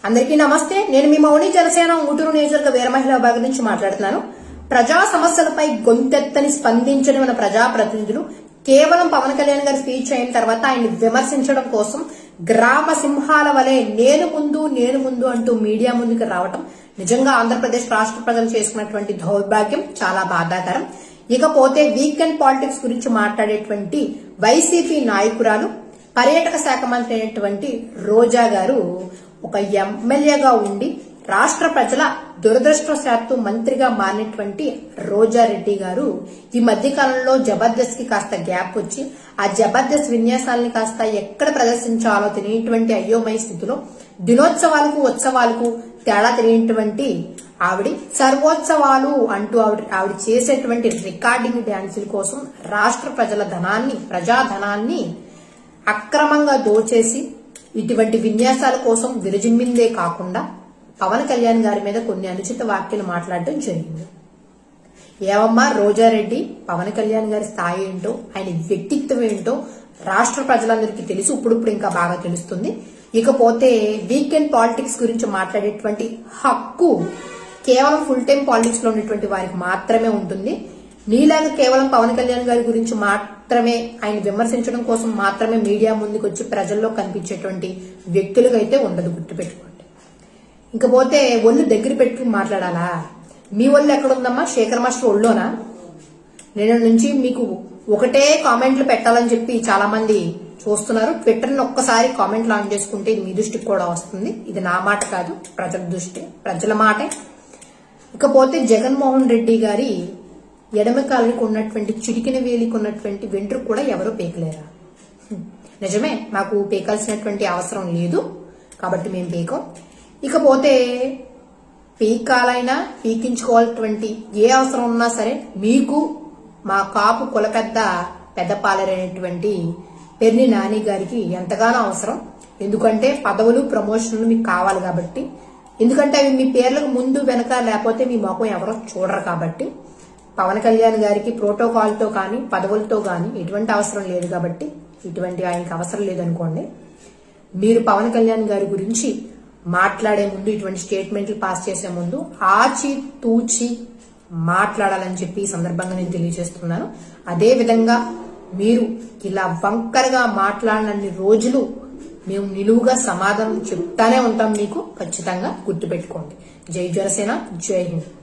అందరికీ నమస్తే నేను మీ మౌని జనసేన ఉంగుటూరు నియోజకవర్గ వీర మహిళా విభాగం నుంచి మాట్లాడుతున్నాను ప్రజా సమస్యలపై గొంతెత్తని స్పందించని మన ప్రజాప్రతినిధులు కేవలం పవన్ కళ్యాణ్ గారి స్పీచ్ అయిన తర్వాత ఆయన్ని విమర్శించడం కోసం గ్రామ సింహాల వలె నేను ముందు నేను ముందు అంటూ మీడియా ముందుకు రావటం నిజంగా ఆంధ్రప్రదేశ్ రాష్ట్ర ప్రజలు చేసుకున్నటువంటి దౌర్భాగ్యం చాలా బాధాకరం ఇకపోతే వీకెండ్ పాలిటిక్స్ గురించి మాట్లాడేటువంటి వైసీపీ నాయకురాలు పర్యాటక శాఖ మంత్రి అయినటువంటి రోజా గారు ఒక ఎమ్మెల్యేగా ఉండి రాష్ట్ర ప్రజల దురదృష్టవశాత్తు మంత్రిగా మారినటువంటి రోజారెడ్డి గారు ఈ మధ్య కాలంలో జబర్దస్త్ కి కాస్త గ్యాప్ వచ్చి ఆ జబర్దస్త్ విన్యాసాలని కాస్త ఎక్కడ ప్రదర్శించాలో తెలియనటువంటి అయోమయ స్థితిలో దినోత్సవాలకు ఉత్సవాలకు తేడా తెలియనటువంటి ఆవిడ సర్వోత్సవాలు అంటూ ఆవిడ ఆవిడ చేసేటువంటి రికార్డింగ్ డ్యాన్సుల కోసం రాష్ట్ర ప్రజల ధనాన్ని ప్రజాధనాన్ని అక్రమంగా దోచేసి ఇటువంటి విన్యాసాల కోసం విరజిమ్మిందే కాకుండా పవన్ కళ్యాణ్ గారి మీద కొన్ని అనుచిత వ్యాఖ్యలు మాట్లాడడం జరిగింది ఏవమ్మా రోజారెడ్డి పవన్ కళ్యాణ్ గారి స్థాయి ఏంటో ఆయన వ్యక్తిత్వం ఏంటో రాష్ట్ర ప్రజలందరికీ తెలుసు ఇప్పుడిప్పుడు ఇంకా బాగా తెలుస్తుంది ఇకపోతే వీకెండ్ పాలిటిక్స్ గురించి మాట్లాడేటువంటి హక్కు కేవలం ఫుల్ టైం పాలిటిక్స్ లో ఉన్నటువంటి వారికి మాత్రమే ఉంటుంది నీలాగా కేవలం పవన్ కళ్యాణ్ గారి గురించి మాత్రమే ఆయన విమర్శించడం కోసం మాత్రమే మీడియా ముందుకు వచ్చి ప్రజల్లో కనిపించేటువంటి వ్యక్తులుగా అయితే ఉండదు గుర్తుపెట్టుకోండి ఇంకపోతే ఒళ్ళు దగ్గర పెట్టుకుని మాట్లాడాలా మీ ఒళ్ళు ఎక్కడుందమ్మా శేఖర్ మాస్టర్ ఒళ్ళోనా నేను నుంచి మీకు ఒకటే కామెంట్లు పెట్టాలని చెప్పి చాలా మంది చూస్తున్నారు ట్విట్టర్ని ఒక్కసారి కామెంట్లు ఆన్ చేసుకుంటే ఇది మీ దృష్టికి కూడా వస్తుంది ఇది నా మాట కాదు ప్రజల దృష్టి ప్రజల మాటే ఇకపోతే జగన్మోహన్ రెడ్డి గారి ఎడమ కాలుకి ఉన్నటువంటి చిటికిన వేలికి ఉన్నటువంటి వెంట్రుకు కూడా ఎవరూ పీకలేరా హ్మ్. నిజమే మాకు పీకాల్సినటువంటి అవసరం లేదు కాబట్టి మేము పీకం ఇకపోతే పీకాలైనా పీకించుకోవాల్సినటువంటి ఏ అవసరం ఉన్నా సరే మీకు మా కాపు కుల పెద్ద పెద్దపాలరైనటువంటి పెర్ని నాని గారికి ఎంతగానో అవసరం ఎందుకంటే పదవులు ప్రమోషన్లు మీకు కావాలి కాబట్టి ఎందుకంటే అవి మీ పేర్లకు ముందు వెనక లేకపోతే మీ మొఖం ఎవరో చూడరు కాబట్టి పవన్ కళ్యాణ్ గారికి ప్రోటోకాల్తో కానీ పదవులతో కానీ ఎటువంటి అవసరం లేదు కాబట్టి ఇటువంటి ఆయనకి అవసరం లేదనుకోండి మీరు పవన్ కళ్యాణ్ గారి గురించి మాట్లాడే ముందు ఇటువంటి స్టేట్మెంట్లు పాస్ చేసే ముందు ఆచి తూచి మాట్లాడాలని చెప్పి ఈ సందర్భంగా నేను తెలియజేస్తున్నాను అదే విధంగా మీరు ఇలా వంకరగా మాట్లాడినన్ని రోజులు మేము నిలువుగా సమాధానం చెప్తానే ఉంటాం మీకు ఖచ్చితంగా గుర్తుపెట్టుకోండి జై జనసేన జై హింద్